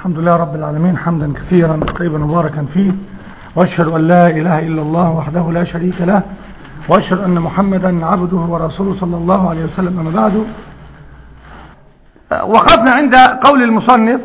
الحمد لله رب العالمين حمدا كثيرا طيبا مباركا فيه وأشهد أن لا إله إلا الله وحده لا شريك له وأشهد أن محمدا عبده ورسوله صلى الله عليه وسلم أما بعد وقفنا عند قول المصنف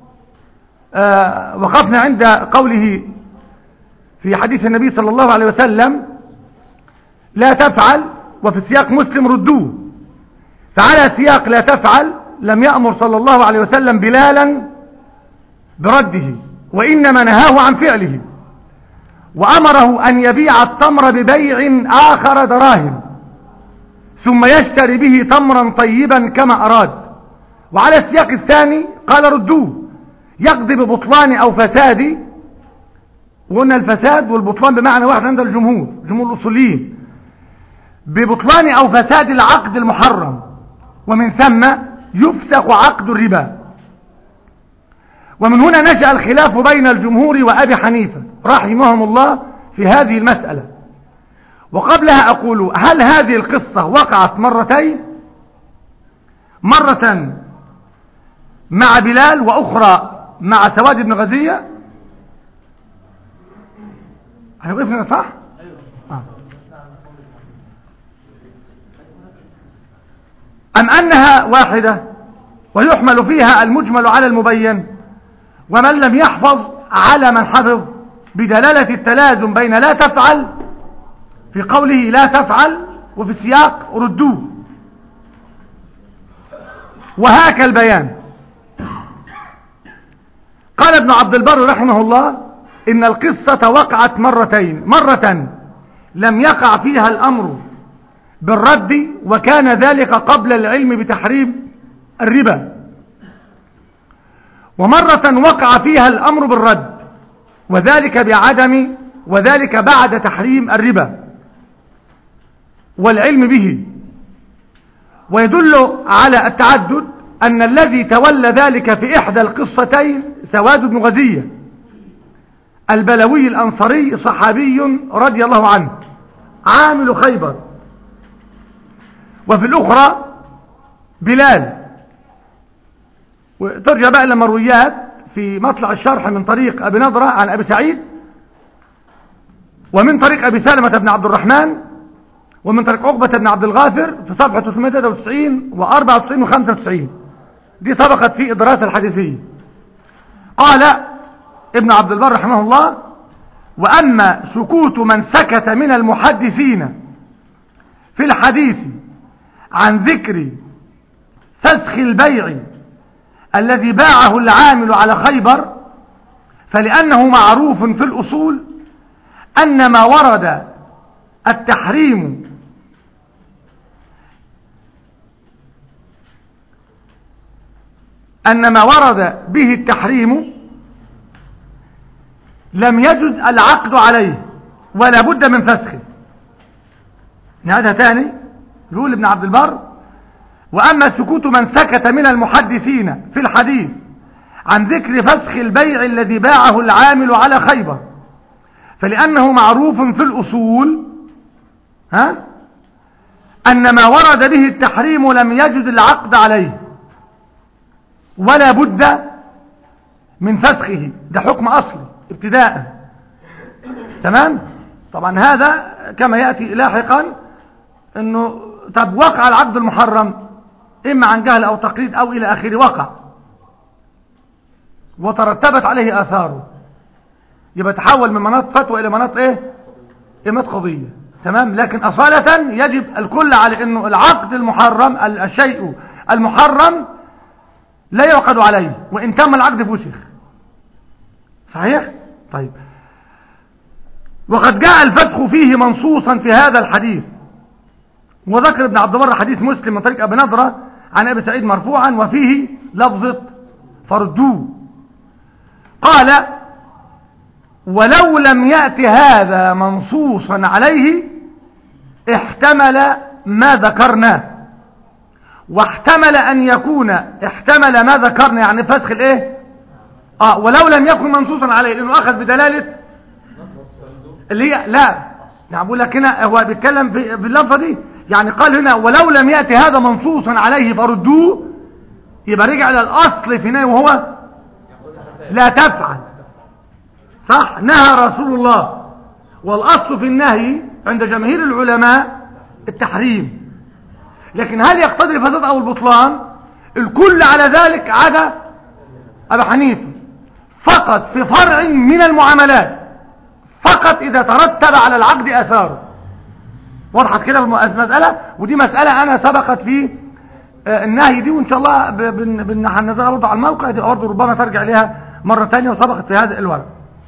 وقفنا عند قوله في حديث النبي صلى الله عليه وسلم لا تفعل وفي سياق مسلم ردوه فعلى سياق لا تفعل لم يأمر صلى الله عليه وسلم بلالا برده وإنما نهاه عن فعله وأمره أن يبيع التمر ببيع آخر دراهم ثم يشتري به تمرا طيبا كما أراد وعلى السياق الثاني قال ردوه يقضي ببطلان أو فساد وقلنا الفساد والبطلان بمعنى واحد عند الجمهور جمهور الأصوليين ببطلان أو فساد العقد المحرم ومن ثم يفسخ عقد الربا ومن هنا نشأ الخلاف بين الجمهور وأبي حنيفة رحمهم الله في هذه المسألة وقبلها أقول هل هذه القصة وقعت مرتين مرة مع بلال وأخرى مع سواد بن غزية هنوقفنا صح؟ آه. أم أنها واحدة ويحمل فيها المجمل على المبين ومن لم يحفظ على من حفظ بدلالة التلازم بين لا تفعل في قوله لا تفعل وفي السياق ردوه وهاك البيان قال ابن عبد البر رحمه الله إن القصة وقعت مرتين مرة لم يقع فيها الأمر بالرد وكان ذلك قبل العلم بتحريم الربا ومرة وقع فيها الأمر بالرد وذلك بعدم وذلك بعد تحريم الربا والعلم به ويدل على التعدد أن الذي تولى ذلك في إحدى القصتين سواد بن غزية البلوي الأنصري صحابي رضي الله عنه عامل خيبر وفي الأخرى بلال وترجع بقى لمرويات في مطلع الشرح من طريق أبي نضرة عن أبي سعيد ومن طريق أبي سلمة بن عبد الرحمن ومن طريق عقبة بن عبد الغافر في صفحة 393 و94 و95 دي سبقت في الدراسة الحديثية قال ابن عبد البر رحمه الله وأما سكوت من سكت من المحدثين في الحديث عن ذكر فسخ البيع الذي باعه العامل على خيبر فلأنه معروف في الأصول أن ما ورد التحريم أن ما ورد به التحريم لم يجز العقد عليه ولا بد من فسخه نعيدها تاني يقول ابن عبد البر وأما سكوت من سكت من المحدثين في الحديث عن ذكر فسخ البيع الذي باعه العامل على خيبر فلأنه معروف في الأصول ها أن ما ورد به التحريم لم يجد العقد عليه ولا بد من فسخه ده حكم أصلي ابتداء تمام طبعا هذا كما يأتي لاحقا انه طب وقع العقد المحرم اما عن جهل او تقليد او الى اخره وقع وترتبت عليه اثاره يبقى تحول من مناط فتوى الى مناط ايه مناط قضيه تمام لكن اصاله يجب الكل على انه العقد المحرم الشيء المحرم لا يعقد عليه وان تم العقد فسخ صحيح طيب وقد جاء الفسخ فيه منصوصا في هذا الحديث وذكر ابن عبد البر حديث مسلم من طريق ابي نضره عن ابي سعيد مرفوعا وفيه لفظه فردوه قال ولو لم يأت هذا منصوصا عليه احتمل ما ذكرنا واحتمل ان يكون احتمل ما ذكرنا يعني فسخ الايه اه ولو لم يكن منصوصا عليه لانه اخذ بدلاله اللي هي لا يعني بقول لك هنا هو بيتكلم في اللفظه دي يعني قال هنا ولو لم يأتي هذا منصوصا عليه فردوه يبقى رجع إلى الأصل في نهي وهو لا تفعل صح نهى رسول الله والأصل في النهي عند جماهير العلماء التحريم لكن هل يقتضي الفساد أو البطلان الكل على ذلك عدا أبا حنيفة فقط في فرع من المعاملات فقط إذا ترتب على العقد أثاره وضحت كده المسألة ودي مسألة أنا سبقت في آه، النهي دي وإن شاء الله هننزلها برضه على الموقع دي برضه ربما ترجع ليها مرة ثانية وسبقت في هذا الورق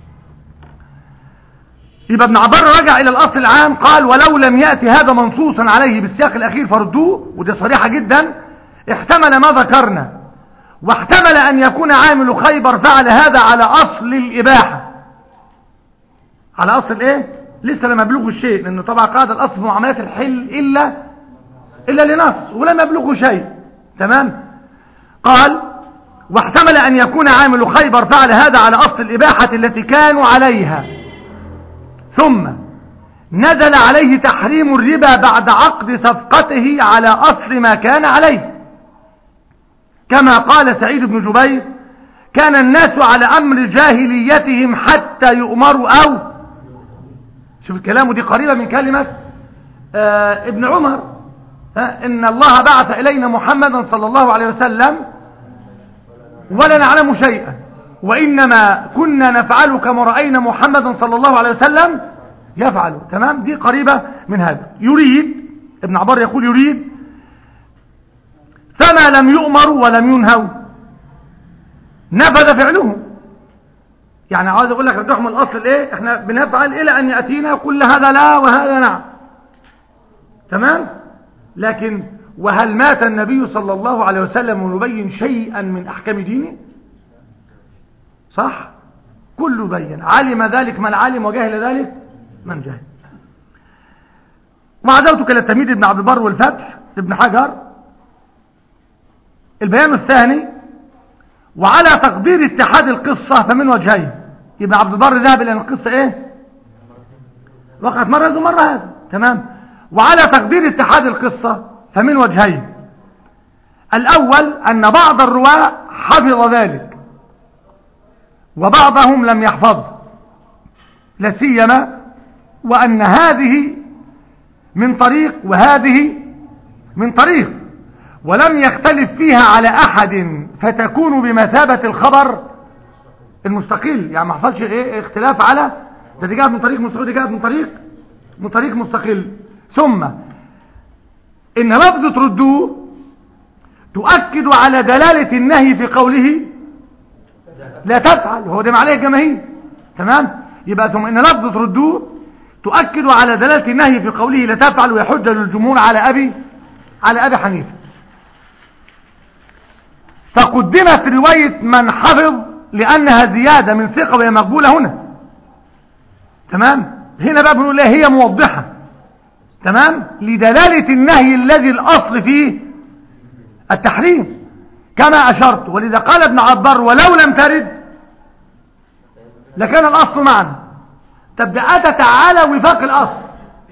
يبقى ابن عبار رجع إلى الأصل العام قال ولو لم يأتي هذا منصوصا عليه بالسياق الأخير فردوه ودي صريحة جدا احتمل ما ذكرنا واحتمل أن يكون عامل خيبر فعل هذا على أصل الإباحة على أصل إيه؟ لسه لم يبلغه الشيء لأنه طبعا قاعدة الأصل في معاملات الحل إلا إلا لنص ولم يبلغه شيء تمام قال واحتمل أن يكون عامل خيبر فعل هذا على أصل الإباحة التي كانوا عليها ثم نزل عليه تحريم الربا بعد عقد صفقته على أصل ما كان عليه كما قال سعيد بن جبير كان الناس على أمر جاهليتهم حتى يؤمروا أو شوف الكلام دي قريبة من كلمة آه ابن عمر إن الله بعث إلينا محمدا صلى الله عليه وسلم ولا نعلم شيئا وإنما كنا نفعل كما رأينا محمدا صلى الله عليه وسلم يفعل تمام دي قريبة من هذا يريد ابن عبار يقول يريد فما لم يؤمروا ولم ينهوا نفذ فعلهم يعني عاوز اقول لك رجعهم الاصل الايه احنا بنفعل الى ان ياتينا كل هذا لا وهذا نعم تمام لكن وهل مات النبي صلى الله عليه وسلم ونبين شيئا من احكام دينه صح كله بين علم ذلك من علم وجهل ذلك من جهل وعزوتك للتمييز ابن عبد البر والفتح ابن حجر البيان الثاني وعلى تقدير اتحاد القصة فمن وجهين يبقى عبد البر ذهب لأن القصة ايه وقعت مرة هذا ومرة هذا تمام وعلى تقدير اتحاد القصة فمن وجهين الأول أن بعض الرواة حفظ ذلك وبعضهم لم يحفظه لا سيما وأن هذه من طريق وهذه من طريق ولم يختلف فيها على أحد فتكون بمثابة الخبر المستقل يعني ما حصلش ايه اختلاف على ده دي جاءت من طريق مستقل دي جاءت من طريق من طريق مستقل ثم ان لفظ تردوه تؤكد على دلالة النهي في قوله لا تفعل هو ده عليه الجماهير تمام يبقى ثم ان لفظ تردوه تؤكد على دلالة النهي في قوله لا تفعل ويحج للجمهور على أبي على أبي حنيفة فقدمت رواية من حفظ لأنها زيادة من ثقة وهي مقبولة هنا تمام هنا بقى بنقول هي موضحة تمام لدلالة النهي الذي الأصل فيه التحريم كما أشرت ولذا قال ابن عبار ولو لم ترد لكان الأصل معنا طب ده أتى تعالى وفاق الأصل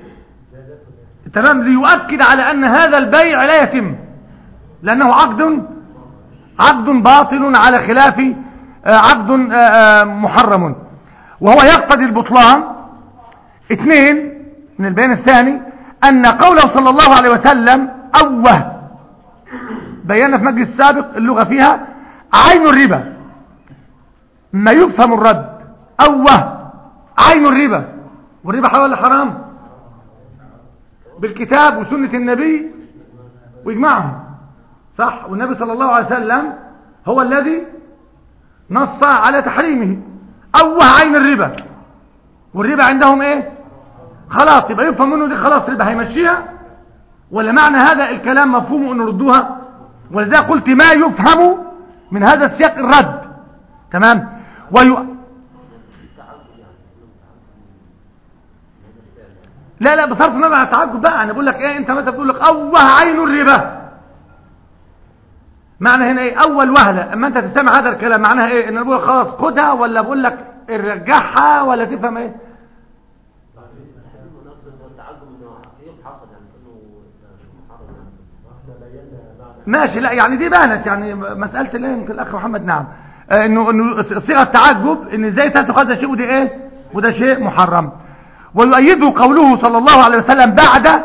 تمام ليؤكد على أن هذا البيع لا يتم لأنه عقد عقد باطل على خلاف آه، عقد آه، آه، محرم وهو يقتضي البطلان اثنين من البيان الثاني أن قوله صلى الله عليه وسلم أوه بينا في مجلس السابق اللغة فيها عين الربا ما يفهم الرد أوه عين الربا والربا حلال ولا حرام بالكتاب وسنة النبي وإجماعهم صح والنبي صلى الله عليه وسلم هو الذي نص على تحريمه أوه عين الربا والربا عندهم ايه خلاص يبقى يفهم منه دي خلاص ربا هيمشيها ولا معنى هذا الكلام مفهوم ان ردوها ولذلك قلت ما يفهم من هذا السياق الرد تمام وي... لا لا بصرف النظر عن التعجب بقى انا بقول لك ايه انت مثلا بتقول لك اوه عين الربا معنى هنا ايه اول وهله اما انت تستمع هذا الكلام معناها ايه ان انا بقول خلاص خدها ولا بقول لك ارجعها ولا تفهم ايه ماشي لا يعني دي بانت يعني مسألة اللي يمكن الأخ محمد نعم آه، انه انه صيغه تعجب ان ازاي تسلك هذا شيء وده ايه وده شيء محرم ويؤيده قوله صلى الله عليه وسلم بعد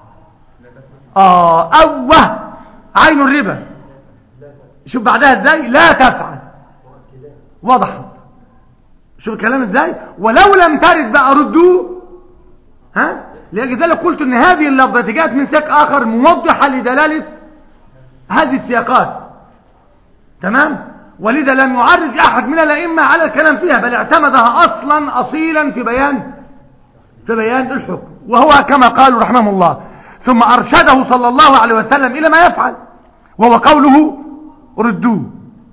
اه اوه عين الربا شوف بعدها ازاي لا تفعل وضحت شوف الكلام ازاي ولو لم ترد بقى ردوه ها لأجل ذلك قلت ان هذه اللفظة جاءت من سياق اخر موضحة لدلالة هذه السياقات تمام ولذا لم يعرج احد من الائمة على الكلام فيها بل اعتمدها اصلا اصيلا في بيان في بيان الحكم وهو كما قالوا رحمه الله ثم ارشده صلى الله عليه وسلم الى ما يفعل وهو قوله ردوه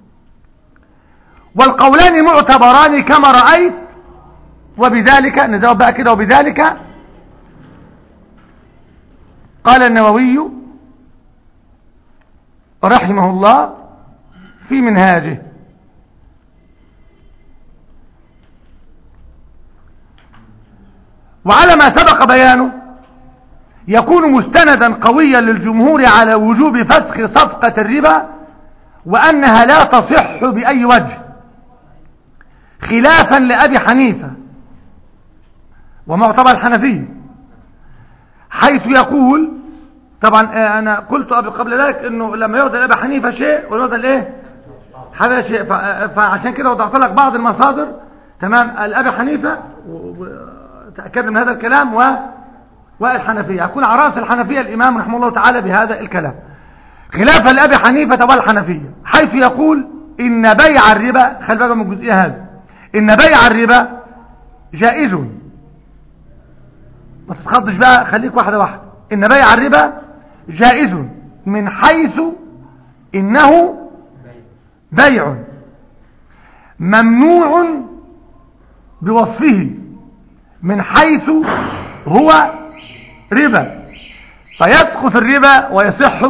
والقولان معتبران كما رأيت وبذلك نجاوب بقى كده وبذلك قال النووي رحمه الله في منهاجه وعلى ما سبق بيانه يكون مستندا قويا للجمهور على وجوب فسخ صفقة الربا وأنها لا تصح بأي وجه خلافا لأبي حنيفة ومعتبر الحنفي حيث يقول طبعا آه، أنا قلت قبل ذلك أنه لما يوضع لأبي حنيفة شيء ويوضع لإيه هذا شيء فعشان كده وضعت لك بعض المصادر تمام الأبي حنيفة وتأكد من هذا الكلام و والحنفية يكون على رأس الحنفية الإمام رحمه الله تعالى بهذا الكلام خلافا لأبي حنيفة والحنفية حيث يقول إن بيع الربا خلي بالك من الجزئية هذه إن بيع الربا جائز ما تتخضش بقى خليك واحدة واحدة إن بيع الربا جائز من حيث إنه بيع ممنوع بوصفه من حيث هو ربا فيسقط الربا ويصح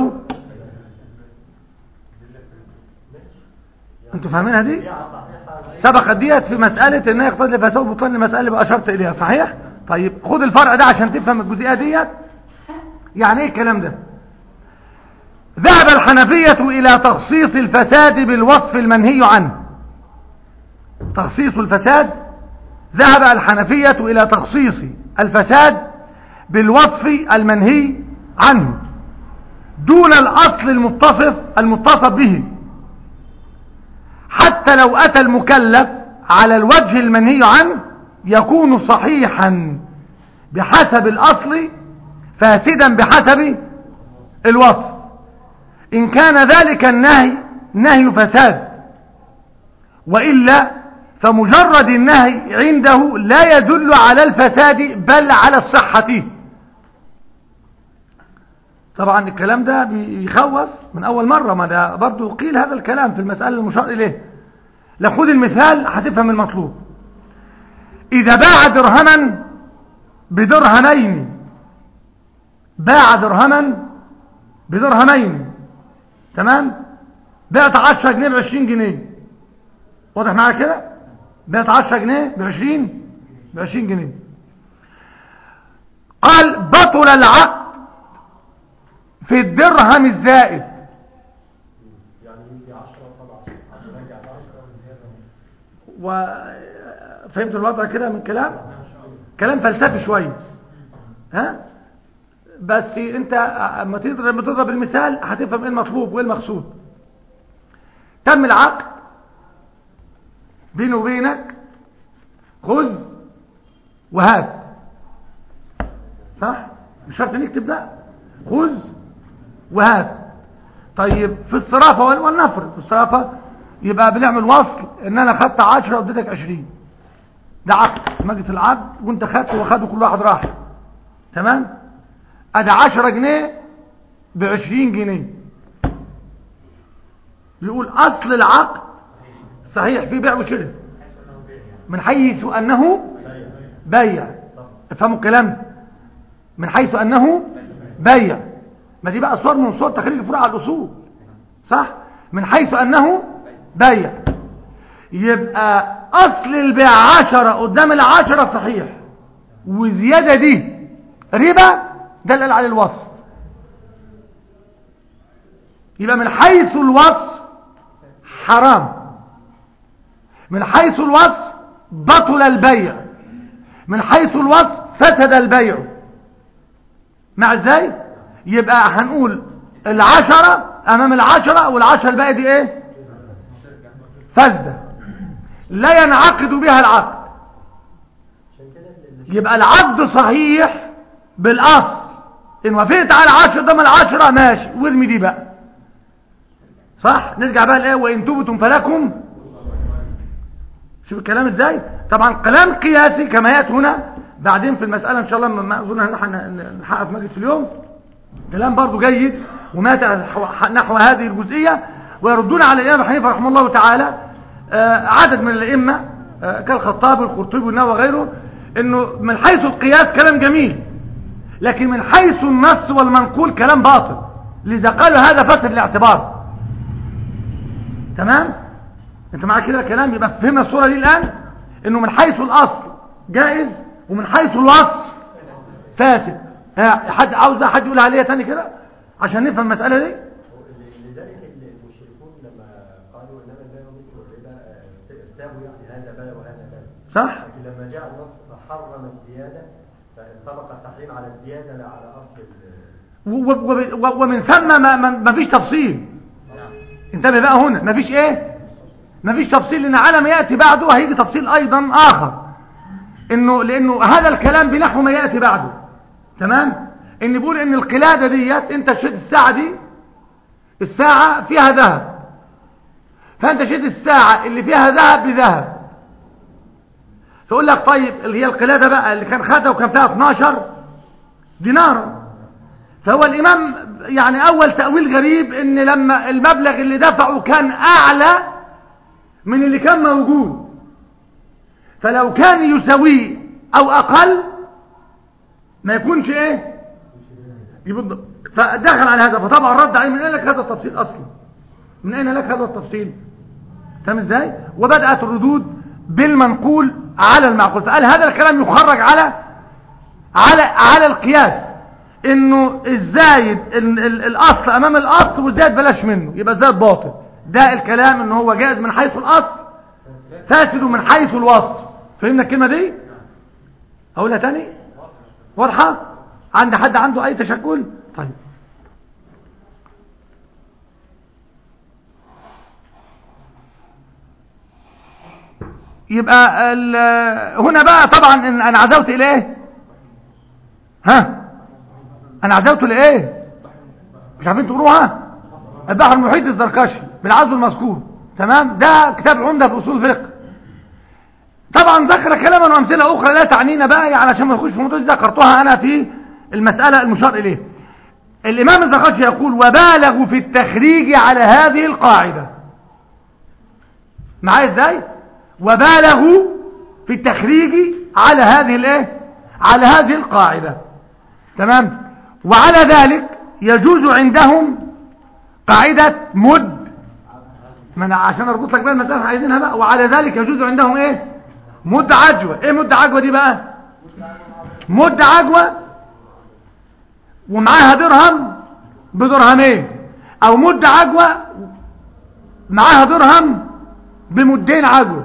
انتوا فاهمينها دي سبقت ديت في مسألة انها يقتضي لفساد بطلان المسألة اللي اشرت اليها صحيح طيب خد الفرع ده عشان تفهم الجزئية ديت يعني ايه الكلام ده ذهب الحنفية الى تخصيص الفساد بالوصف المنهي عنه تخصيص الفساد ذهب الحنفية الى تخصيص الفساد بالوصف المنهي عنه دون الاصل المتصف المتصف به حتى لو أتى المكلف على الوجه المنهي عنه يكون صحيحا بحسب الأصل فاسدا بحسب الوصف إن كان ذلك النهي نهي فساد وإلا فمجرد النهي عنده لا يدل على الفساد بل على الصحة طبعا الكلام ده بيخوف من أول مرة ما ده برضو قيل هذا الكلام في المسألة المشار إليه لخذ المثال هتفهم المطلوب إذا باع درهما بدرهمين باع درهما بدرهمين تمام بعت 10 جنيه ب 20 جنيه واضح معايا كده بعت 10 جنيه ب 20 ب 20 جنيه قال بطل العقد في الدرهم الزائد وفهمت الوضع كده من كلام كلام فلسفي شويه ها بس انت اما تضرب تضرب المثال هتفهم ايه المطلوب وايه المقصود تم العقد بيني وبينك خذ وهات صح مش شرط نكتب ده خذ وهات طيب في الصرافة والنفر في الصرافة يبقى بنعمل وصل ان انا خدت 10 واديتك 20 ده عقد مجلس العقد وانت خدت وخدوا كل واحد راح تمام ادي 10 جنيه ب 20 جنيه يقول اصل العقد صحيح في بيع وشراء من حيث انه بيع افهموا الكلام ده من حيث انه بيع ما دي بقى صور من صور تخريج الفروع على الاصول صح من حيث انه بيع يبقى اصل البيع عشرة قدام العشرة صحيح وزيادة دي ربا دلل على الوصف يبقى من حيث الوصف حرام من حيث الوصف بطل البيع من حيث الوصف فسد البيع مع ازاي يبقى هنقول العشرة امام العشرة والعشرة الباقي دي ايه فاسدة لا ينعقد بها العقد يبقى العقد صحيح بالاصل ان وافقت على عشرة ضمن العشرة ماشي وارمي دي بقى صح نرجع بقى لايه وان تبتم فلكم شوف الكلام ازاي طبعا كلام قياسي كما ياتي هنا بعدين في المسألة ان شاء الله ما اظن نحقق في مجلس اليوم كلام برضو جيد ومات نحو هذه الجزئية ويردون على الإمام حنيفة رحمه الله تعالى عدد من الأئمة كالخطاب والقرطبي والنووي وغيره انه من حيث القياس كلام جميل لكن من حيث النص والمنقول كلام باطل لذا قالوا هذا فسد الاعتبار تمام انت معاك كده الكلام يبقى فهمنا الصورة دي الآن انه من حيث الأصل جائز ومن حيث الوصف فاسد حد عاوز حد يقول عليها تاني كده عشان نفهم المسألة دي لذلك المشركون لما قالوا انما البيع مثل الربا ارتابوا يعني هذا بيع وهذا بيع صح لكن لما جاء النص فحرم الزيادة فانطبق التحريم على الزيادة لا على اصل ومن ثم ما, ما فيش تفصيل انتبه بقى هنا ما فيش ايه ما فيش تفصيل لان على ما يأتي بعده هيجي تفصيل ايضا اخر انه لانه هذا الكلام بنحو ما يأتي بعده تمام ان بيقول ان القلادة ديت انت شد الساعة دي الساعة فيها ذهب فانت شد الساعة اللي فيها ذهب بذهب تقول لك طيب اللي هي القلادة بقى اللي كان خدها وكان فيها 12 دينار فهو الامام يعني اول تأويل غريب ان لما المبلغ اللي دفعه كان اعلى من اللي كان موجود فلو كان يساويه او اقل ما يكونش ايه يبقى فدخل على هذا فطبعا رد عليه من اين لك هذا التفصيل اصلا من اين لك هذا التفصيل فاهم ازاي وبدات الردود بالمنقول على المعقول فقال هذا الكلام يخرج على على على القياس انه الزايد ال ال الاصل امام الاصل والزايد بلاش منه يبقى الزايد باطل ده الكلام ان هو جائز من حيث الاصل فاسد من حيث الوصف فهمنا الكلمه دي اقولها تاني واضحه عند حد عنده اي تشكل طيب يبقى هنا بقى طبعا انا عزوت اليه ها انا عزوت لايه مش عارفين تقروها البحر المحيط الزركشي بالعزو المذكور تمام ده كتاب عمده في اصول الفقه طبعا ذكر كلاما وامثله اخرى لا تعنينا بقى يعني عشان ما نخش في موضوع ذكرتها انا في المساله المشار اليه الامام الزركشي يقول وبالغوا في التخريج على هذه القاعده معايا ازاي وبالغوا في التخريج على هذه الايه على هذه القاعده تمام وعلى ذلك يجوز عندهم قاعده مد ما انا عشان اربط لك بقى المساله عايزينها بقى وعلى ذلك يجوز عندهم ايه مد عجوه ايه مد عجوه دي بقى مد عجوه ومعاها درهم بدرهمين او مد عجوه معاها درهم بمدين عجوه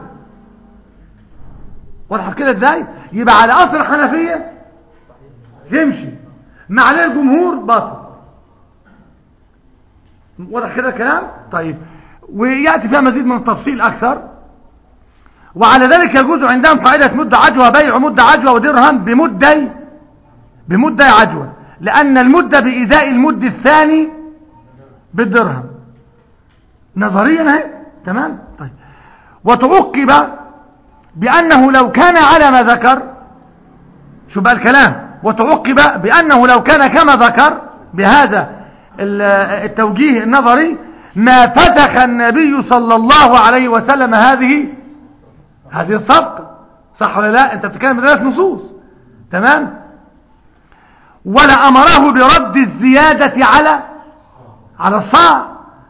واضح كده ازاي يبقى على اصل الحنفيه تمشي مع الجمهور باطل واضح كده الكلام طيب وياتي فيها مزيد من التفصيل اكثر وعلى ذلك يجوز عندهم قاعده مد عجوه بيع مد عجوه ودرهم بمدي بمدي عجوه لان المد بإزاء المد الثاني بالدرهم نظريا اهي تمام طيب وتعقب بأنه لو كان على ما ذكر شو بقى الكلام وتعقب بأنه لو كان كما ذكر بهذا التوجيه النظري ما فسخ النبي صلى الله عليه وسلم هذه هذه الصفقة صح ولا لا انت بتتكلم بثلاث نصوص تمام ولا امره برد الزيادة على على الصاع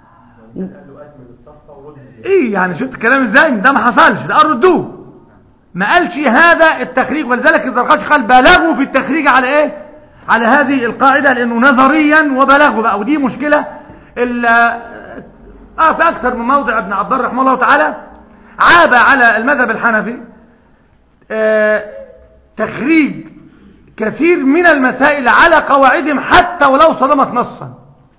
ايه يعني شفت الكلام ازاي ده ما حصلش ده ردوه ما قالش هذا التخريج ولذلك الزرقاش قال بلغوا في التخريج على ايه على هذه القاعدة لانه نظريا وبلغوا بقى ودي مشكلة اه في اكثر من موضع ابن عبد رحمه الله تعالى عاب على المذهب الحنفي آه، تخريج كثير من المسائل على قواعدهم حتى ولو صدمت نصا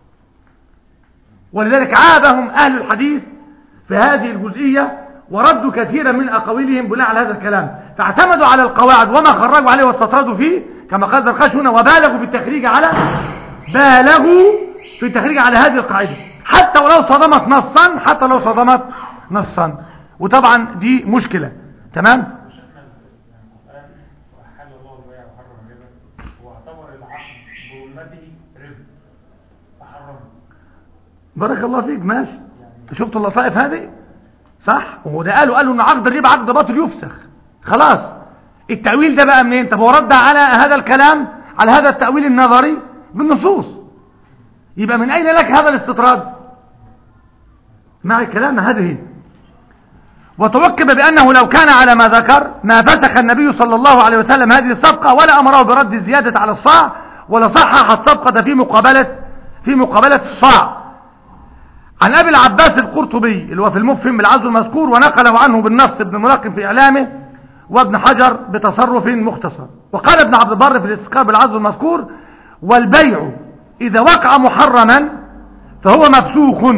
ولذلك عابهم أهل الحديث في هذه الجزئية وردوا كثيرا من أقاويلهم بناء على هذا الكلام فاعتمدوا على القواعد وما خرجوا عليه واستطردوا فيه كما قال الزرقاش هنا وبالغوا في التخريج على بالغوا في التخريج على هذه القاعدة حتى ولو صدمت نصا حتى لو صدمت نصا وطبعا دي مشكلة تمام شيخنا القرآن وحل الله البيع وحرم الربا واعتبر العقد برمته ربا فحرمه بارك الله فيك ماشي شفت اللطائف هذه صح وهو ده قالوا قالوا ان عقد الربا عقد باطل يفسخ خلاص التأويل ده بقى منين طب هو رد على هذا الكلام على هذا التأويل النظري بالنصوص يبقى من أين لك هذا الاستطراد مع الكلام هذه وتوكب بأنه لو كان على ما ذكر ما فسخ النبي صلى الله عليه وسلم هذه الصفقة ولا أمره برد الزيادة على الصاع ولا صحح الصفقة في مقابلة في مقابلة الصاع عن أبي العباس القرطبي اللي هو في المفهم بالعزو المذكور ونقله عنه بالنص ابن ملقن في إعلامه وابن حجر بتصرف مختصر وقال ابن عبد البر في الاستذكار بالعزو المذكور والبيع إذا وقع محرما فهو مفسوخ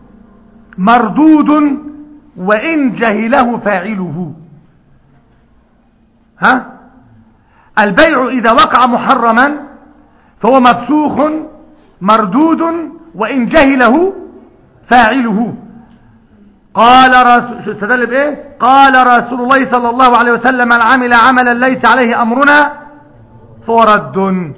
مردود وإن جهله فاعله ها البيع إذا وقع محرما فهو مفسوخ مردود وإن جهله فاعله قال رسول شو استدل بايه قال رسول الله صلى الله عليه وسلم من عمل عملا ليس عليه امرنا فهو رد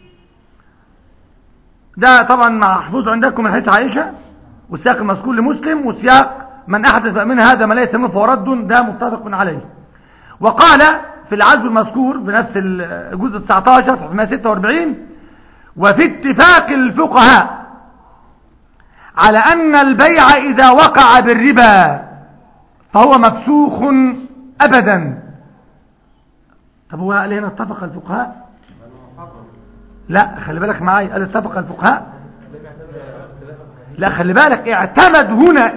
ده طبعا محفوظ عندكم من حديث عائشه والسياق المذكور لمسلم وسياق من احدث من هذا ما ليس منه فهو رد ده متفق عليه وقال في العزو المذكور بنفس الجزء 19 صفحه 146 وفي اتفاق الفقهاء على أن البيع إذا وقع بالربا فهو مفسوخ أبدا طب هو قال هنا اتفق الفقهاء لا خلي بالك معايا قال اتفق الفقهاء لا خلي بالك اعتمد هنا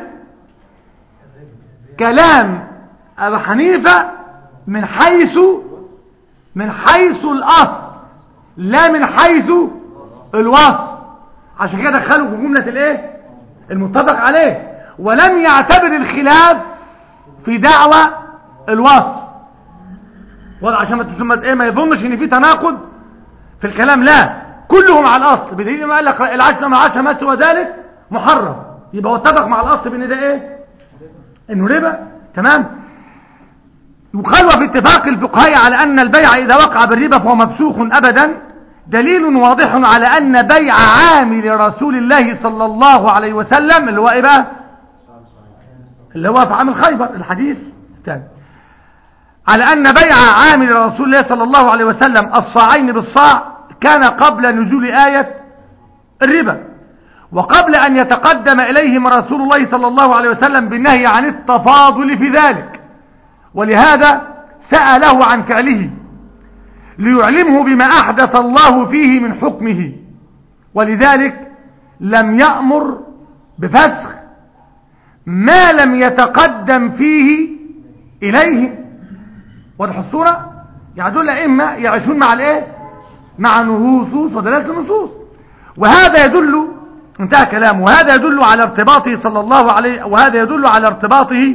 كلام أبو حنيفة من حيث من حيث الأصل لا من حيث الوصف عشان كده دخلوا في جملة الايه المتفق عليه ولم يعتبر الخلاف في دعوة الوصف وضع عشان ما تسمى ايه ما يظنش ان في تناقض في الكلام لا كلهم على الاصل بدليل ما قال لك العشرة مع عشرة ما سوى ذلك محرم يبقى هو اتفق مع الاصل بان ده ايه انه ربا تمام يقال في اتفاق الفقهاء على ان البيع اذا وقع بالربا فهو مفسوخ ابدا دليل واضح على أن بيع عامل رسول الله صلى الله عليه وسلم اللي هو إيه بقى اللي هو في عامل خيبر الحديث الثاني على أن بيع عامل رسول الله صلى الله عليه وسلم الصاعين بالصاع كان قبل نزول آية الربا وقبل أن يتقدم إليهم رسول الله صلى الله عليه وسلم بالنهي عن التفاضل في ذلك ولهذا سأله عن فعله ليعلمه بما أحدث الله فيه من حكمه ولذلك لم يأمر بفسخ ما لم يتقدم فيه إليه واضح الصورة يعني دول أئمة يعيشون مع الايه مع نصوص ودلالة النصوص وهذا يدل انتهى كلامه وهذا يدل على ارتباطه صلى الله عليه وهذا يدل على ارتباطه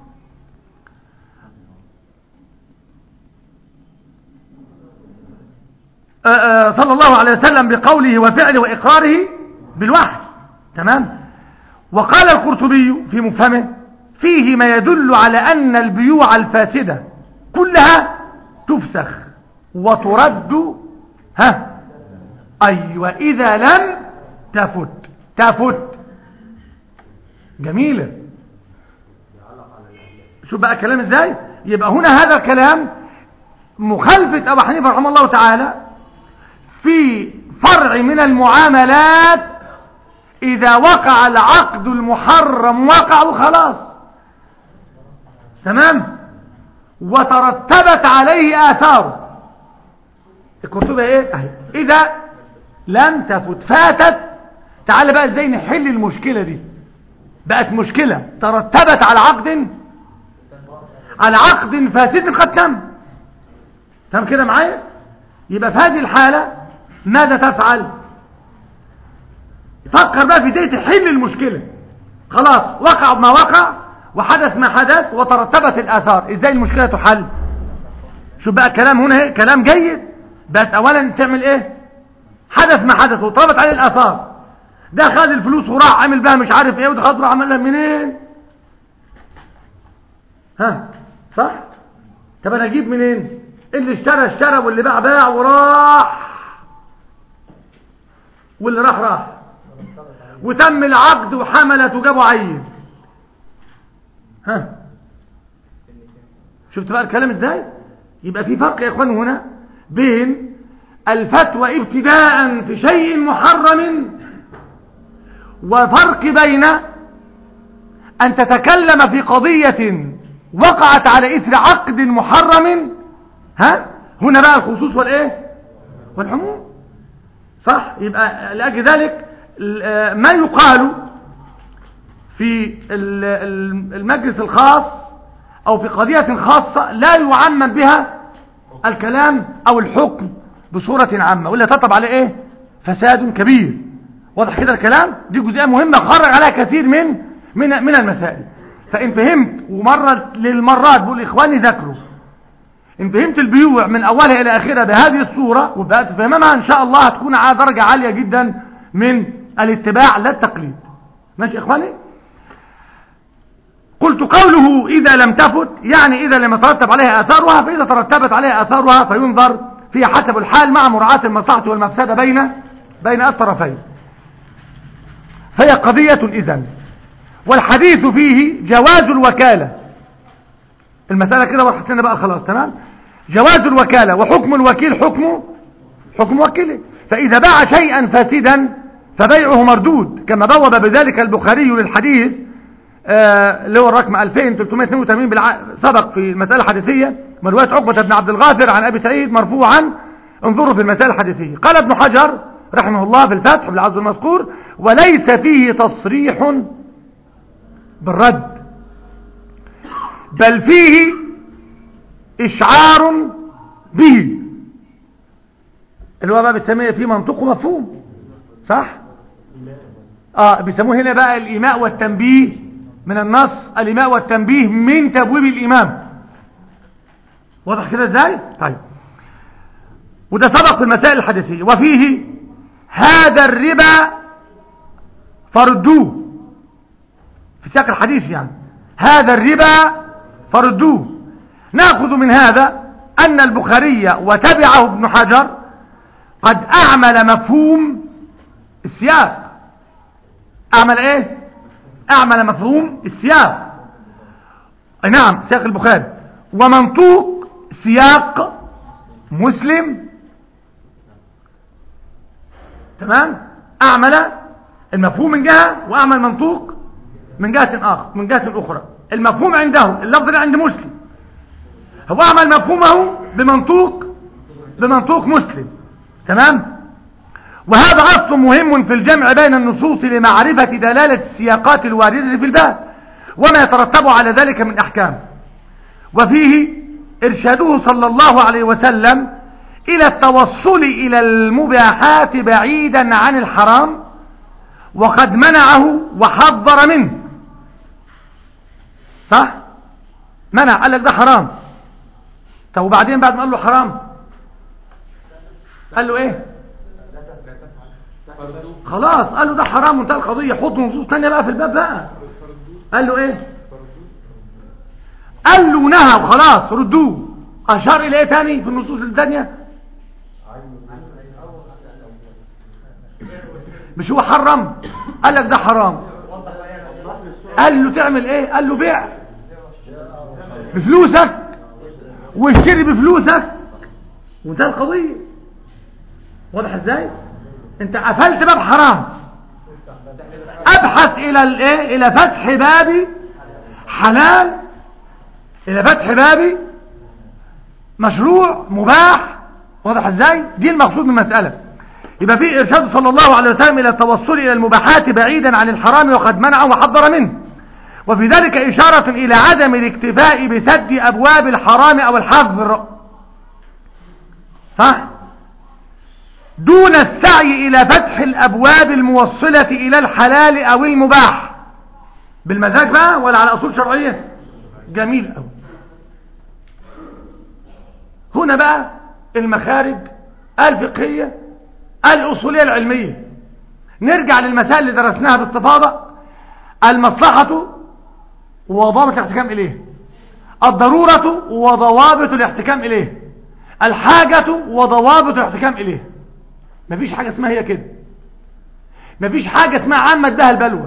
صلى الله عليه وسلم بقوله وفعله وإقراره بالوحي تمام وقال القرطبي في مفهمه فيه ما يدل على أن البيوع الفاسدة كلها تفسخ وترد ها أيوة إذا لم تفت تفت جميلة شو بقى كلام ازاي يبقى هنا هذا الكلام مخالفة أبو حنيفة رحمه الله تعالى في فرع من المعاملات إذا وقع العقد المحرم وقع وخلاص تمام وترتبت عليه آثار الكتبة ايه اهي إذا لم تفت فاتت تعال بقى ازاي نحل المشكلة دي بقت مشكلة ترتبت على عقد على عقد فاسد قد تم تم كده معايا يبقى في هذه الحالة ماذا تفعل فكر بقى في ازاي تحل المشكلة خلاص وقع ما وقع وحدث ما حدث وترتبت الآثار ازاي المشكلة تحل شوف بقى الكلام هنا ايه كلام جيد بس اولا تعمل ايه حدث ما حدث وطلبت عليه الآثار ده خد الفلوس وراح عمل بها مش عارف ايه وده خد وراح عملها منين ها صح طب انا اجيب منين اللي اشترى اشترى واللي باع باع وراح واللي راح راح وتم العقد وحملت وجابوا عيل ها شفت بقى الكلام ازاي يبقى في فرق يا اخوان هنا بين الفتوى ابتداء في شيء محرم وفرق بين ان تتكلم في قضية وقعت على اثر عقد محرم ها هنا بقى الخصوص والايه والعموم صح يبقى لاجل ذلك ما يقال في المجلس الخاص او في قضية خاصة لا يعمم بها الكلام او الحكم بصورة عامة ولا تطب عليه ايه فساد كبير واضح كده الكلام دي جزئية مهمة خرج عليها كثير من من من المسائل فان فهمت ومرة للمرات بقول اخواني ذاكروا ان فهمت البيوع من اولها الى اخرها بهذه الصورة وبقى تفهمها ان شاء الله هتكون على درجة عالية جدا من الاتباع لا التقليد ماشي اخواني قلت قوله اذا لم تفت يعني اذا لم يترتب عليها اثارها فاذا ترتبت عليها اثارها فينظر فيها حسب الحال مع مراعاة المصلحة والمفسدة بين بين الطرفين فهي قضية اذا والحديث فيه جواز الوكالة المسألة كده وضحت لنا بقى خلاص تمام جواز الوكالة وحكم الوكيل حكمه حكم وكيله فإذا باع شيئا فاسدا فبيعه مردود كما بوب بذلك البخاري للحديث آه اللي هو الرقم 2382 بالع... سبق في المسألة الحديثية من رواية عقبة بن عبد الغافر عن أبي سعيد مرفوعا انظروا في المسألة الحديثية قال ابن حجر رحمه الله في الفتح بالعز المذكور وليس فيه تصريح بالرد بل فيه إشعار به اللي هو بقى بيسميه فيه منطق ومفهوم صح اه بيسموه هنا بقى الإيماء والتنبيه من النص الإيماء والتنبيه من تبويب الإمام واضح كده ازاي طيب وده سبق في المسائل الحديثية وفيه هذا الربا فردوه في سياق الحديث يعني هذا الربا فردوه ناخذ من هذا أن البخاري وتبعه ابن حجر قد أعمل مفهوم السياق أعمل إيه أعمل مفهوم السياق أي نعم سياق البخاري ومنطوق سياق مسلم تمام أعمل المفهوم من جهة وأعمل منطوق من جهة آخر من جهة أخرى المفهوم عنده اللفظ اللي عند مسلم هو أعمل مفهومه بمنطوق بمنطوق مسلم تمام وهذا أصل مهم في الجمع بين النصوص لمعرفة دلالة السياقات الواردة في الباب وما يترتب على ذلك من أحكام وفيه إرشاده صلى الله عليه وسلم إلى التوصل إلى المباحات بعيدا عن الحرام وقد منعه وحذر منه صح منع قال لك ده حرام طب وبعدين بعد ما قال له حرام قال له ايه خلاص قال له ده حرام وانتهى القضيه حط نصوص ثانيه بقى في الباب بقى قال له ايه قال له نهى وخلاص ردوه اشار الى ايه تاني في النصوص الثانيه مش هو حرم قال لك ده حرام قال له تعمل ايه قال له بيع بفلوسك واشتري بفلوسك وانتهى القضيه واضح ازاي انت قفلت باب حرام ابحث الى الايه الى فتح باب حلال الى فتح باب مشروع مباح واضح ازاي دي المقصود من المساله يبقى في ارشاد صلى الله عليه وسلم الى التوصل الى المباحات بعيدا عن الحرام وقد منع وحذر منه وفي ذلك إشارة إلى عدم الاكتفاء بسد أبواب الحرام أو الحظر صح دون السعي إلى فتح الأبواب الموصلة إلى الحلال أو المباح بالمزاج بقى ولا على أصول شرعية جميل أوي هنا بقى المخارج الفقهية الأصولية العلمية نرجع للمسائل اللي درسناها باستفاضة المصلحة وضابط الاحتكام إليه الضرورة وضوابط الاحتكام إليه الحاجة وضوابط الاحتكام إليه مفيش حاجة اسمها هي كده مفيش حاجة اسمها عامة ده البلوى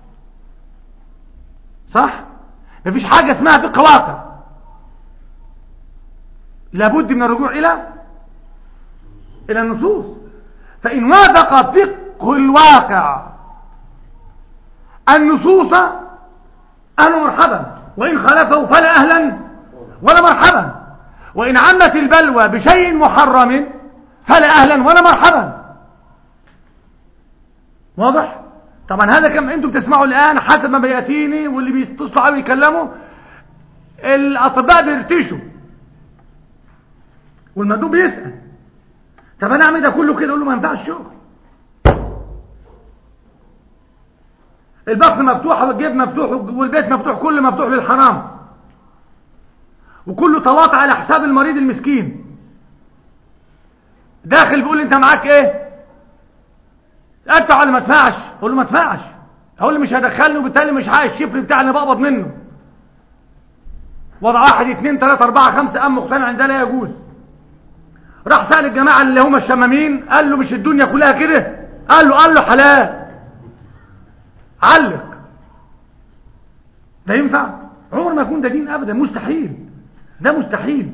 صح مفيش حاجة اسمها فقه واقع لابد من الرجوع إلى إلى النصوص فإن وافق فقه الواقع النصوص أهلا مرحبا وإن خالفه فلا أهلا ولا مرحبا وإن عمت البلوى بشيء محرم فلا أهلا ولا مرحبا واضح طبعا هذا كم انتم بتسمعوا الآن حسب ما بيأتيني واللي بيتصلوا عليه يكلموا الأطباء بيرتشوا والمندوب بيسأل طب انا اعمل ده كله كده اقول له ما ينفعش شغل البطن مفتوحه والجيب مفتوح والبيت مفتوح كله مفتوح للحرام وكله تواطع على حساب المريض المسكين داخل بيقول لي انت معاك ايه ادفع ولا ما ادفعش اقول له ما ادفعش اقول له مش هدخلني وبالتالي مش عايز الشفر بتاعي اللي بقبض منه وضع واحد اثنين ثلاثة اربعة خمسة ام مقتنع ان ده لا يجوز راح سأل الجماعة اللي هم الشمامين قال له مش الدنيا كلها كده قال له قال له حلال علق ده ينفع عمر ما يكون ده دين ابدا مستحيل ده مستحيل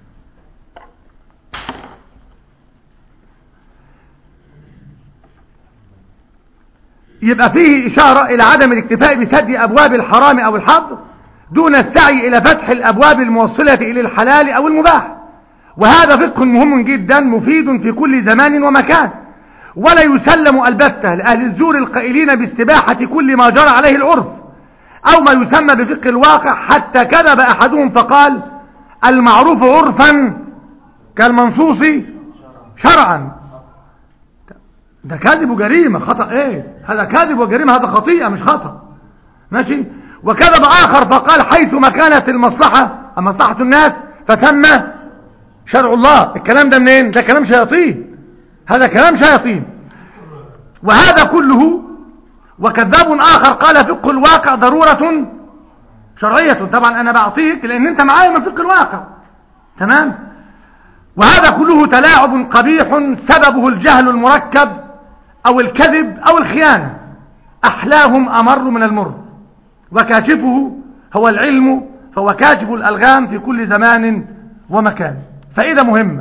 يبقى فيه إشارة إلى عدم الاكتفاء بسد أبواب الحرام أو الحظ دون السعي إلى فتح الأبواب الموصلة إلى الحلال أو المباح وهذا فقه مهم جدا مفيد في كل زمان ومكان ولا يسلم البتة لأهل الزور القائلين باستباحة كل ما جرى عليه العرف أو ما يسمى بفقه الواقع حتى كذب أحدهم فقال المعروف عرفا كالمنصوص شرعا ده كذب وجريمة خطأ ايه هذا كذب وجريمة هذا خطيئة مش خطأ ماشي وكذب آخر فقال حيث ما كانت المصلحة مصلحة الناس فثم شرع الله الكلام ده منين ده كلام شياطين هذا كلام شياطين وهذا كله وكذاب آخر قال فقه الواقع ضرورة شرعية طبعا أنا بعطيك لأن أنت معايا من فقه الواقع تمام وهذا كله تلاعب قبيح سببه الجهل المركب أو الكذب أو الخيانة أحلاهم أمر من المر وكاشفه هو العلم فهو كاشف الألغام في كل زمان ومكان فإذا مهمة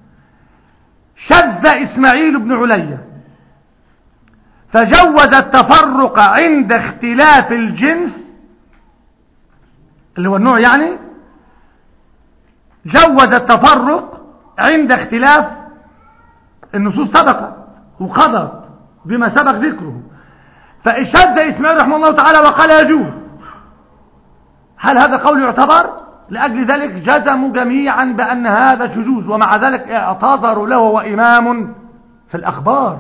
شذ إسماعيل بن عليا فجوز التفرق عند اختلاف الجنس اللي هو النوع يعني جوز التفرق عند اختلاف النصوص سبقت وقضت بما سبق ذكره فاشتد اسماعيل رحمه الله تعالى وقال يجوز هل هذا قول يعتبر لأجل ذلك جزموا جميعا بأن هذا شذوذ ومع ذلك اعتذروا له وإمام في الأخبار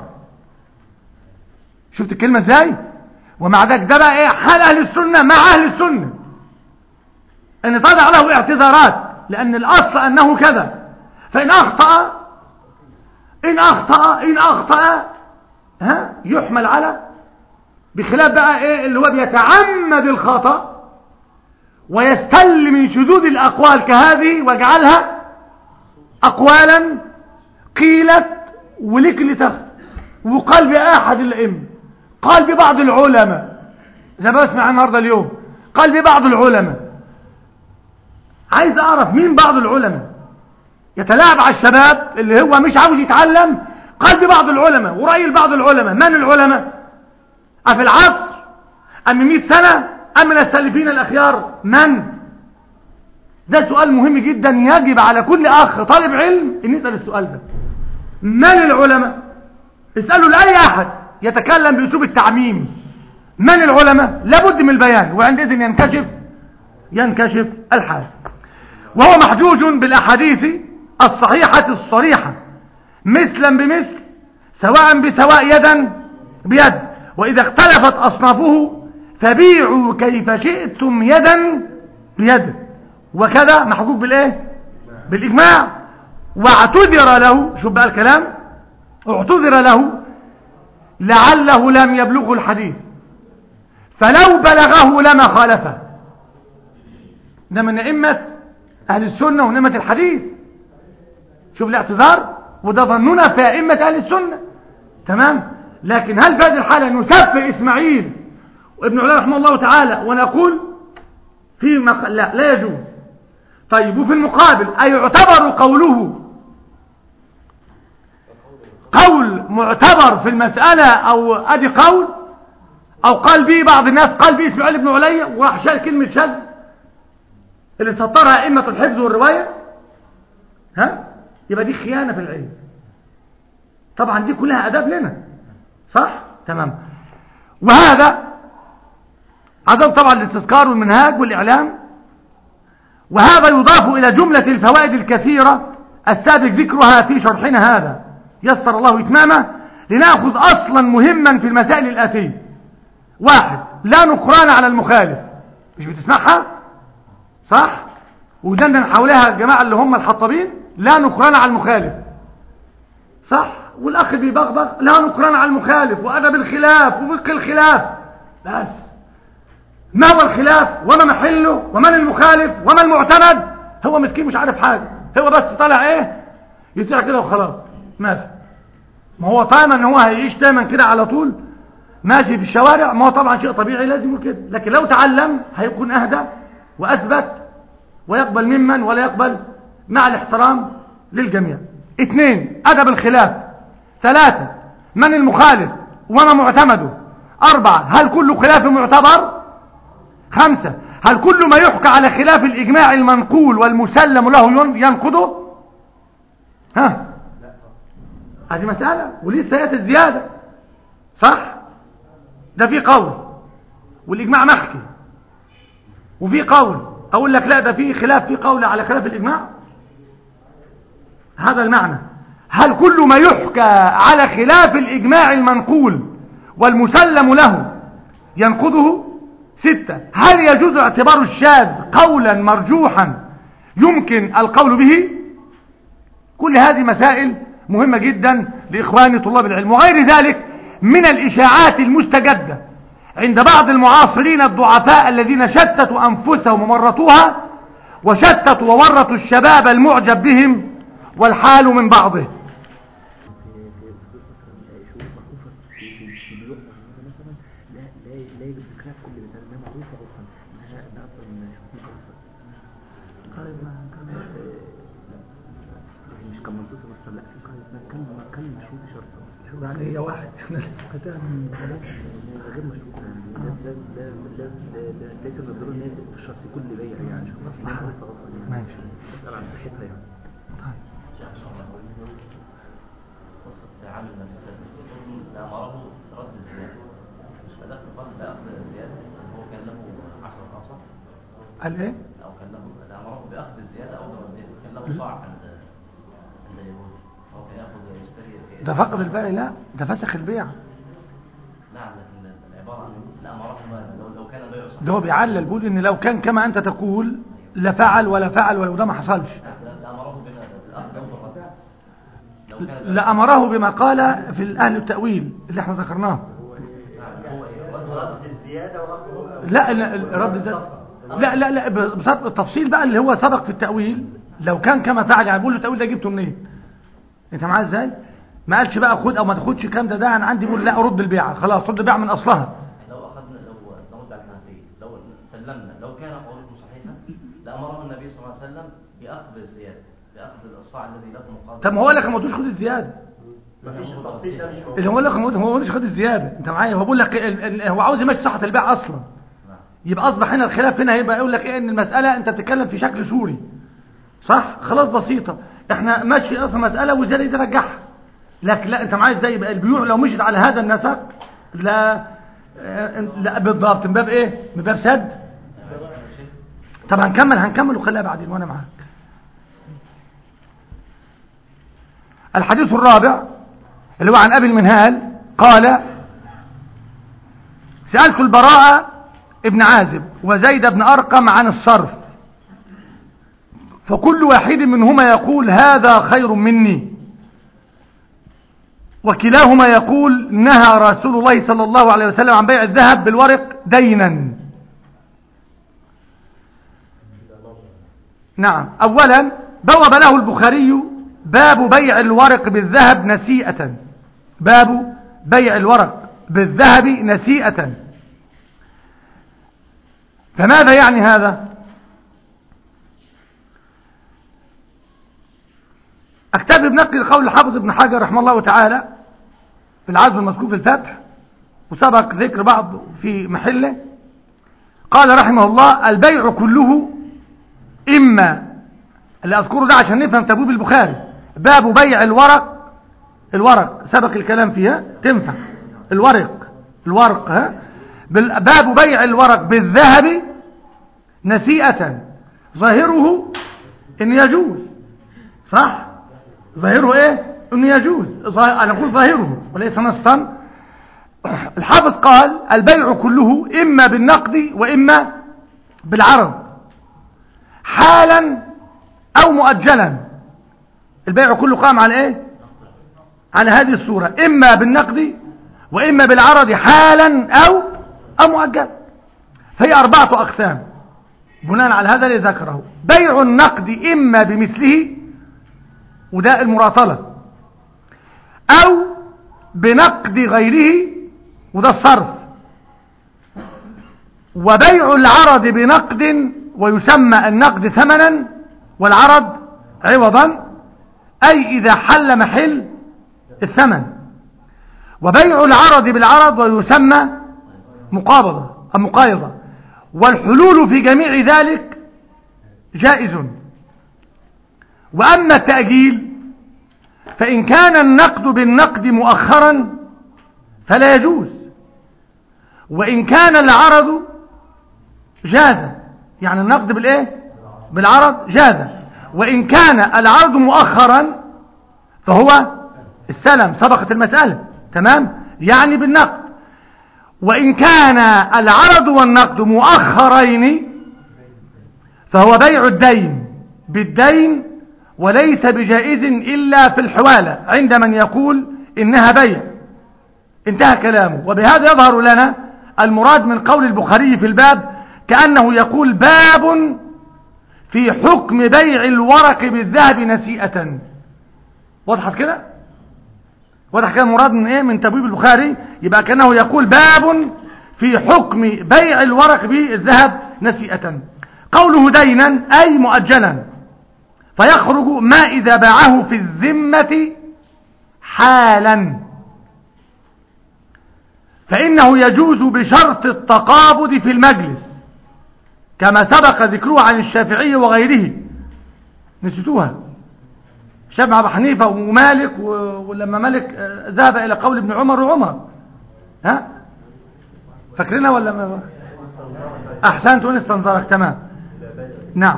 شفت الكلمة ازاي ومع ذلك ده بقى ايه حال أهل السنة مع أهل السنة ان تضع له اعتذارات لأن الأصل أنه كذا فإن أخطأ إن أخطأ إن أخطأ ها يحمل على بخلاف بقى إيه اللي هو بيتعمد الخطأ ويستل من شذوذ الأقوال كهذه واجعلها أقوالا قيلت ولك لتخ وقال بأحد الأئمة قال ببعض العلماء زي ما بسمع النهارده اليوم قال ببعض العلماء عايز أعرف مين بعض العلماء يتلاعب على الشباب اللي هو مش عاوز يتعلم قال ببعض العلماء ورأي بعض العلماء من العلماء أفي العصر أم 100 سنة أم من السالفين الأخيار من ده سؤال مهم جدا يجب على كل أخ طالب علم أن يسأل السؤال ده من العلماء اسألوا لأي أحد يتكلم بأسلوب التعميم من العلماء لابد من البيان وعندئذ ينكشف ينكشف الحال وهو محجوج بالأحاديث الصحيحة الصريحة مثلا بمثل سواء بسواء يدا بيد وإذا اختلفت أصنافه فبيعوا كيف شئتم يدا بيد وكذا محجوج بالإيه بالإجماع واعتذر له شوف بقى الكلام اعتذر له لعله لم يبلغه الحديث فلو بلغه لما خالفه ده من أئمة أهل السنة ونعمة الحديث شوف الاعتذار وده ظننا في أئمة أهل السنة تمام لكن هل في هذه الحالة نسفه إسماعيل وابن علا رحمه الله تعالى ونقول في مق... لا لا يجوز طيب وفي المقابل أي يعتبر قوله قول معتبر في المسألة أو أدي قول أو قال به بعض الناس قال به إسماعيل بن علي وراح شال كلمة شذ اللي سطرها أئمة الحفظ والرواية ها يبقى دي خيانة في العلم طبعا دي كلها أداب لنا صح تمام وهذا عدم طبعا الاستذكار والمنهاج والإعلام وهذا يضاف إلى جملة الفوائد الكثيرة السابق ذكرها في شرحنا هذا يسر الله إتمامه لنأخذ أصلا مهما في المسائل الآتية واحد لا نقران على المخالف مش بتسمعها صح ودندن حولها الجماعة اللي هم الحطابين لا نقران على المخالف صح والأخ بيبغبغ لا نقران على المخالف وأدب الخلاف وفقه الخلاف بس ما هو الخلاف وما محله ومن المخالف وما المعتمد هو مسكين مش عارف حاجة هو بس طالع ايه يسيع كده وخلاص ماشي ما هو طالما ان هو هيعيش دايما كده على طول ماشي في الشوارع ما هو طبعا شيء طبيعي لازم يقول كده لكن لو تعلم هيكون اهدى واثبت ويقبل ممن ولا يقبل مع الاحترام للجميع اثنين ادب الخلاف ثلاثة من المخالف وما معتمده أربعة هل كل خلاف معتبر خمسة هل كل ما يحكى على خلاف الإجماع المنقول والمسلم له ينقضه ها هذه مسألة ولسه يأتي الزيادة صح ده في قول والإجماع محكي وفي قول أقول لك لا ده في خلاف في قول على خلاف الإجماع هذا المعنى هل كل ما يحكى على خلاف الإجماع المنقول والمسلم له ينقضه ستة هل يجوز اعتبار الشاذ قولا مرجوحا يمكن القول به كل هذه مسائل مهمة جدا لإخواني طلاب العلم وغير ذلك من الإشاعات المستجدة عند بعض المعاصرين الضعفاء الذين شتتوا أنفسهم ومرطوها وشتتوا وورطوا الشباب المعجب بهم والحال من بعضه يعني هي واحد احنا غير مشروط يعني لا لا لا لا ليس من الضروري ان هي تشخص كل بيع يعني اصلا معروفه اصلا يعني ماشي اسال عن صحتها يعني طيب قصة تعامل النبي صلى الله عليه وسلم أمره رد الزيادة فده اختصار بأخذ الزيادة هو كان له 10 خاصة قال ايه أو كان له ده أمره بأخذ الزيادة أو بردها كان له صاع عند عند اليهود هو كان يأخذ ويشتري ده فقد البيع لا ده فسخ البيع نعم لكن العبارة عن لا أمره ماذا لو لو كان بيع صحيح ده هو بيعلل بيقول ان لو كان كما انت تقول لا فعل ولا فعل ولا ده ما حصلش لا أمره بماذا بالأخذ أو بالرد لو كان لا امره بما قال في الاهل التاويل اللي احنا ذكرناه نعم هو إيه رد رد الزيادة ورد لا لا الرد ده لا لا لا بصدق التفصيل بقى اللي هو سبق في التاويل لو كان كما فعل يعني بقول له التاويل ده جبته منين انت معايا ازاي ما قالش بقى خد او ما تاخدش الكلام ده ده انا عندي بقول لا رد البيعه خلاص رد البيعه من اصلها لو أخذنا لو نرد على الحنفية لو سلمنا لو كان قولكم صحيحا لأمره النبي صلى الله عليه وسلم بأخذ الزيادة بأخذ الصاع الذي له مقابل طب ما هو قال لك ما تقولش خد الزياده مفيش التفصيل ده مش موجود اللي هو قال لك ما تقولش خد الزياده انت معايا هو بيقول لك ال- ال- هو عاوز يمشي صحه البيع اصلا نعم يبقى اصبح هنا الخلاف هنا هيبقى يقول لك ايه ان المساله انت بتتكلم في شكل سوري صح خلاص بسيطه احنا ماشي اصلا مساله والزياده دي رجعها لكن لا انت معايا ازاي يبقى البيوع لو مشيت على هذا النسق لا آه، لا بالضبط من باب ايه من باب سد طب هنكمل هنكمل وخليها بعدين وانا معاك الحديث الرابع اللي هو عن ابي المنهال قال سألت البراء ابن عازب وزيد بن أرقم عن الصرف فكل واحد منهما يقول هذا خير مني وكلاهما يقول نهى رسول الله صلى الله عليه وسلم عن بيع الذهب بالورق دينا نعم أولا بوب له البخاري باب بيع الورق بالذهب نسيئة باب بيع الورق بالذهب نسيئة فماذا يعني هذا اكتفي بنقل قول الحافظ ابن حجر رحمه الله تعالى في العزم المذكور في الفتح وسبق ذكر بعض في محله قال رحمه الله البيع كله إما اللي أذكره ده عشان نفهم تبويب البخاري باب بيع الورق الورق سبق الكلام فيها تنفع الورق الورق ها بال- باب بيع الورق بالذهب نسيئة ظاهره ان يجوز صح ظاهره ايه ان يجوز ظا- انا اقول ظاهره وليس نصا الحافظ قال البيع كله اما بالنقد واما بالعرض حالا او مؤجلا البيع كله قام على ايه على هذه الصورة اما بالنقد واما بالعرض حالا او او مؤجلا فهي اربعة اقسام بناء على هذا اللي ذكره بيع النقد اما بمثله وده المراطلة او بنقد غيره وده الصرف وبيع العرض بنقد ويسمى النقد ثمنا والعرض عوضا أي إذا حل محل الثمن وبيع العرض بالعرض ويسمى مقابضة أو مقايضة والحلول في جميع ذلك جائز وأما التأجيل فإن كان النقد بالنقد مؤخرا فلا يجوز وإن كان العرض جاز يعني النقد بالإيه بالعرض جاز وإن كان العرض مؤخرا فهو السلم سبقت المسألة تمام يعني بالنقد وإن كان العرض والنقد مؤخرين فهو بيع الدين بالدين وليس بجائز إلا في الحوالة عند من يقول إنها بيع انتهى كلامه وبهذا يظهر لنا المراد من قول البخاري في الباب كأنه يقول باب في حكم بيع الورق بالذهب نسيئة وضحت كده وضح كده مراد من ايه من تبويب البخاري يبقى كأنه يقول باب في حكم بيع الورق بالذهب نسيئة قوله دينا أي مؤجلا فيخرج ما إذا باعه في الذمة حالا فإنه يجوز بشرط التقابض في المجلس كما سبق ذكره عن الشافعي وغيره نسيتوها الشافعي أبو حنيفة ومالك و- ولما مالك آه، ذهب إلى قول ابن عمر وعمر ها فاكرينها ولا ما أحسنت وين استنظرك تمام نعم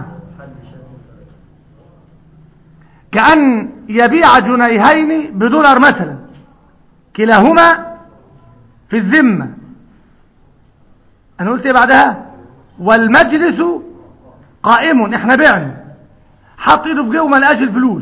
كأن يبيع جنيهين بدولار مثلا كلاهما في الذمة أنا قلت إيه بعدها والمجلس قائم إحنا بعنا حط إيده في جيبه ما لقاش الفلوس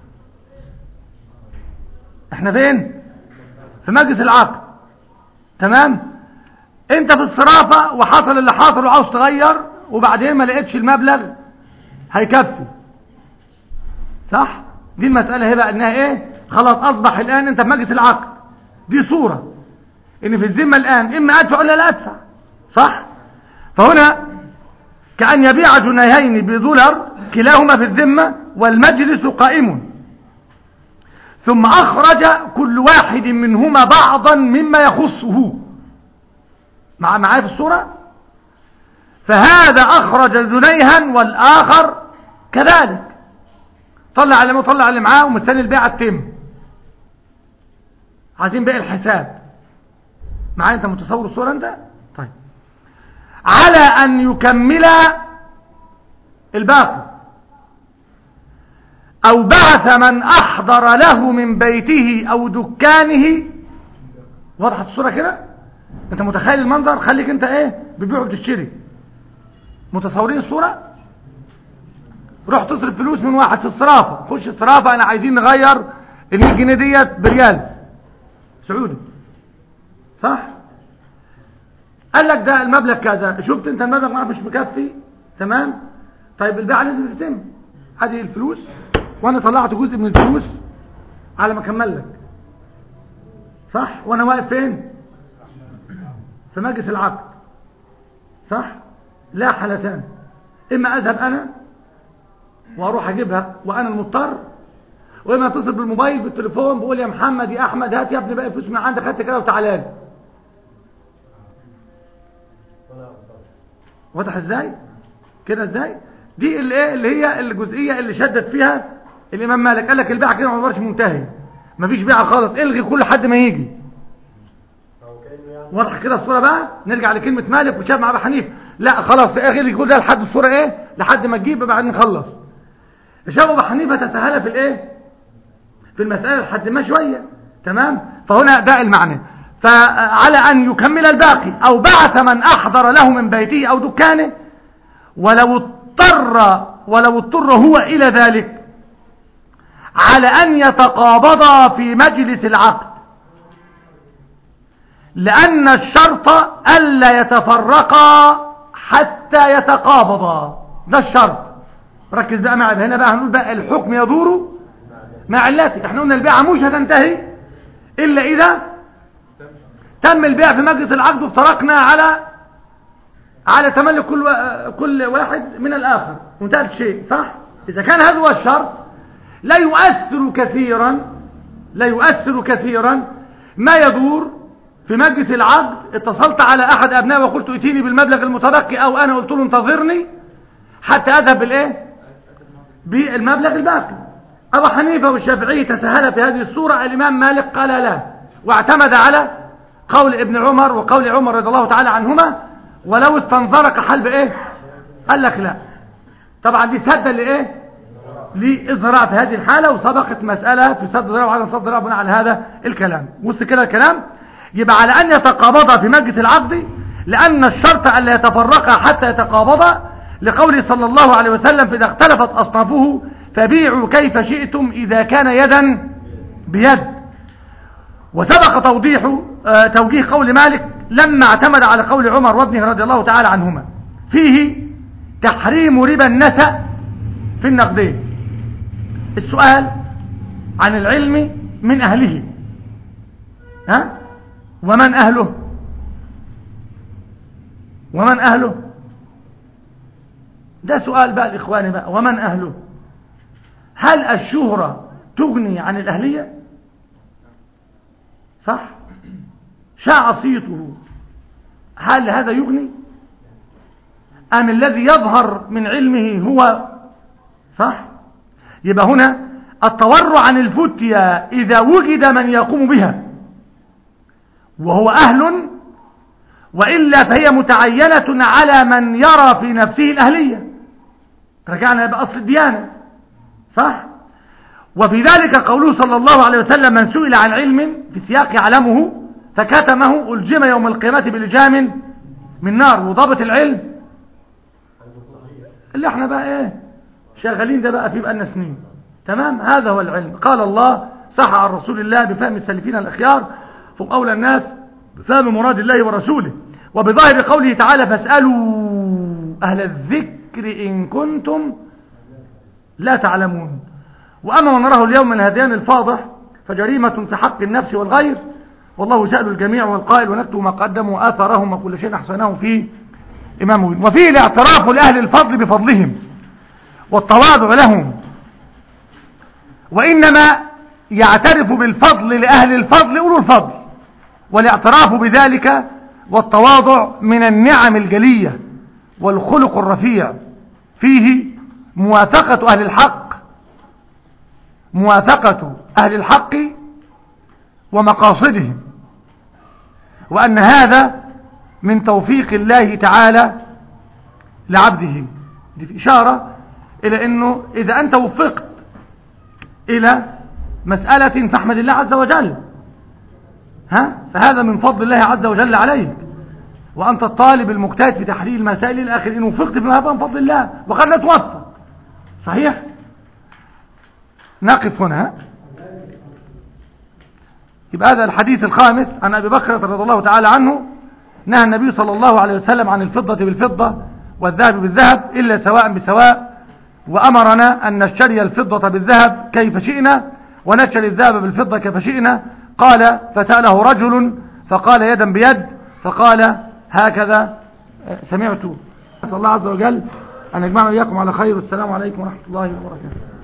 إحنا فين في مجلس العقد تمام انت في الصرافة وحصل اللي حصل وعاوز تغير وبعدين ما لقيتش المبلغ هيكفي صح دي المسألة هي بقى انها ايه خلاص اصبح الان انت في مجلس العقد دي صورة ان في الذمة الان اما ادفع ولا لا ادفع صح فهنا كأن يبيع جنيهين بدولار كلاهما في الذمة والمجلس قائم ثم أخرج كل واحد منهما بعضا مما يخصه مع معايا في الصورة فهذا أخرج جنيها والآخر كذلك طلع على ما طلع اللي معاه ومستني البيعة تتم عايزين بقى الحساب معايا انت متصور الصورة انت طيب على ان يكمل الباقي او بعث من احضر له من بيته او دكانه وضحت الصورة كده انت متخيل المنظر خليك انت ايه بتبيع وبتشتري متصورين الصورة روح تصرف فلوس من واحد في الصرافة خش الصرافة انا عايزين نغير ال 100 جنيه ديت بريال سعودي صح قال لك ده المبلغ كذا شفت انت المبلغ معك مش مكفي تمام طيب البيعه لازم تتم هذه الفلوس وانا طلعت جزء من الفلوس على ما اكمل لك صح وانا واقف فين في مجلس العقد صح لا حالتان اما اذهب انا واروح اجيبها وانا المضطر واما اتصل بالموبايل بالتليفون بقول يا محمد يا احمد هات يا ابني بقى فلوس من عندك هات كده وتعالى لي واضح ازاي كده ازاي دي اللي ايه اللي هي الجزئيه اللي شدت فيها الامام مالك قال لك البيعه كده ما يعتبرش منتهي مفيش بيعه خالص الغي كل حد ما يجي أو كأنه يعني واضح كده الصوره بقى نرجع لكلمه مالك وشاب مع ابو حنيفه لا خلاص الغي كل ده لحد الصوره ايه لحد ما تجيب بعدين نخلص شاب ابو حنيفه تسهل في الايه في المساله لحد ما شويه تمام فهنا ده المعنى فعلى ان يكمل الباقي او بعث من احضر له من بيته او دكانه ولو اضطر ولو اضطر هو الى ذلك على ان يتقابضا في مجلس العقد لأن الشرط ألا يتفرقا حتى يتقابضا ده الشرط ركز بقى معي هنا بقى هنقول بقى الحكم يدور مع علته احنا قلنا البيعة مش هتنتهي إلا إذا تم البيع في مجلس العقد وافترقنا على على تملك كل وا- كل واحد من الآخر وانتهى الشيء صح إذا كان هذا هو الشرط لا يؤثر كثيرا لا يؤثر كثيرا ما يدور في مجلس العقد اتصلت على احد ابنائي وقلت ائتيني بالمبلغ المتبقي او انا قلت له انتظرني حتى اذهب بالايه بالمبلغ الباقي ابو حنيفه والشافعي تساهل في هذه الصوره الامام مالك قال لا واعتمد على قول ابن عمر وقول عمر رضي الله تعالى عنهما ولو استنظرك حل بايه قال لك لا طبعا دي سدا لايه لإزراع في هذه الحالة وسبقت مسألة في صد ذراع وعدم صد ذراع بناء على هذا الكلام وصل كده الكلام يبقى على أن يتقابضا في مجلس العقد لأن الشرط ألا يتفرقا حتى يتقابضا لقوله صلى الله عليه وسلم فإذا اختلفت أصنافه فبيعوا كيف شئتم إذا كان يدا بيد وسبق توضيح آه، توجيه قول مالك لما اعتمد على قول عمر وابنه رضي الله تعالى عنهما فيه تحريم ربا النسأ في النقدين السؤال عن العلم من أهله ها ومن أهله ومن أهله ده سؤال بقى الإخوان بقى ومن أهله هل الشهرة تغني عن الأهلية صح شاع صيته هل هذا يغني أم الذي يظهر من علمه هو صح يبقى هنا التورع عن الفتية إذا وجد من يقوم بها وهو أهل وإلا فهي متعينة على من يرى في نفسه الأهلية رجعنا بأصل الديانة صح وفي ذلك قوله صلى الله عليه وسلم من سئل عن علم في سياق يعلمه فكتمه ألجم يوم القيامة بلجام من نار وضابط العلم اللي احنا بقى ايه شغالين ده بقى فيه بقالنا سنين تمام هذا هو العلم قال الله صح عن رسول الله بفهم السلفين الأخيار فهم أولى الناس بفهم مراد الله ورسوله وبظاهر قوله تعالى فاسألوا أهل الذكر إن كنتم لا تعلمون وأما من نراه اليوم من الهذيان الفاضح فجريمة في حق النفس والغير والله سأل الجميع والقائل ونكتب ما قدموا وآثارهم وكل شيء أحسناه في إمام مبين وفيه الاعتراف لأهل الفضل بفضلهم والتواضع لهم وإنما يعترف بالفضل لأهل الفضل أولو الفضل والاعتراف بذلك والتواضع من النعم الجلية والخلق الرفيع فيه موافقة أهل الحق موافقة أهل الحق ومقاصدهم وأن هذا من توفيق الله تعالى لعبده دي في إشارة إلى أنه إذا أنت وفقت إلى مسألة فاحمد الله عز وجل ها فهذا من فضل الله عز وجل عليك وأنت الطالب المجتهد في تحليل المسائل إلى آخره إن وفقت في هذا من فضل الله وقد لا توفق صحيح نقف هنا ها؟ يبقى هذا الحديث الخامس عن أبي بكر رضي الله تعالى عنه نهى النبي صلى الله عليه وسلم عن الفضة بالفضة والذهب بالذهب إلا سواء بسواء وأمرنا أن نشتري الفضة بالذهب كيف شئنا ونشتري الذهب بالفضة كيف شئنا قال فسأله رجل فقال يدا بيد فقال هكذا سمعت أسأل الله عز وجل أن يجمعنا إياكم على خير والسلام عليكم ورحمة الله وبركاته